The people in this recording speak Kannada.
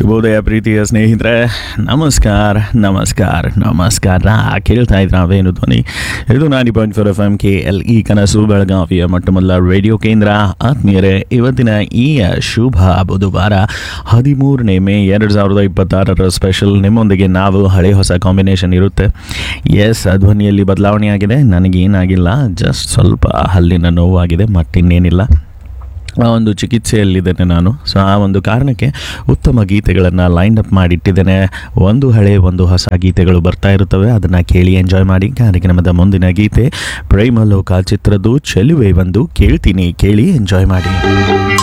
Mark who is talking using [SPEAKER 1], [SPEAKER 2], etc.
[SPEAKER 1] ಶುಭೋದಯ ಪ್ರೀತಿಯ ಸ್ನೇಹಿತರೆ ನಮಸ್ಕಾರ ನಮಸ್ಕಾರ ನಮಸ್ಕಾರ ಕೇಳ್ತಾ ಇದ್ರ ನಾವೇನು ಧ್ವನಿ ಇದು ನಾಡಿ point four F M K L ಈ ಕನಸು ಬೆಳಗಾವಿಯ ಮೊಟ್ಟಮೊದಲ ರೇಡಿಯೋ ಕೇಂದ್ರ ಆತ್ಮೀಯರೇ ಇವತ್ತಿನ ಈ ಶುಭ ಬುಧವಾರ ಹದಿಮೂರನೇ ಮೇ ಎರಡು ಸಾವಿರದ ಇಪ್ಪತ್ತಾರರ ಸ್ಪೆಷಲ್ ನಿಮ್ಮೊಂದಿಗೆ ನಾವು ಹಳೆ ಹೊಸ ಕಾಂಬಿನೇಷನ್ ಇರುತ್ತೆ ಎಸ್ ಧ್ವನಿಯಲ್ಲಿ ಬದಲಾವಣೆ ಆಗಿದೆ ನನಗೇನಾಗಿಲ್ಲ ಜಸ್ಟ್ ಸ್ವಲ್ಪ ಹಲ್ಲಿನ ನೋವಾಗಿದೆ ಮತ್ತಿನ್ನೇನಿಲ್ಲ ಆ ಒಂದು ಚಿಕಿತ್ಸೆಯಲ್ಲಿದ್ದೇನೆ ನಾನು ಸೊ ಆ ಒಂದು ಕಾರಣಕ್ಕೆ ಉತ್ತಮ ಗೀತೆಗಳನ್ನು ಲೈನ್ ಅಪ್ ಮಾಡಿಟ್ಟಿದ್ದೇನೆ ಒಂದು ಹಳೆ ಒಂದು ಹೊಸ ಗೀತೆಗಳು ಬರ್ತಾ ಇರುತ್ತವೆ ಅದನ್ನು ಕೇಳಿ ಎಂಜಾಯ್ ಮಾಡಿ ಕಾರ್ಯಕ್ರಮದ ಮುಂದಿನ ಗೀತೆ ಪ್ರೇಮ ಲೋಕ ಚಿತ್ರದ್ದು ಚೆಲುವೆ ಒಂದು ಕೇಳ್ತೀನಿ ಕೇಳಿ ಎಂಜಾಯ್ ಮಾಡಿ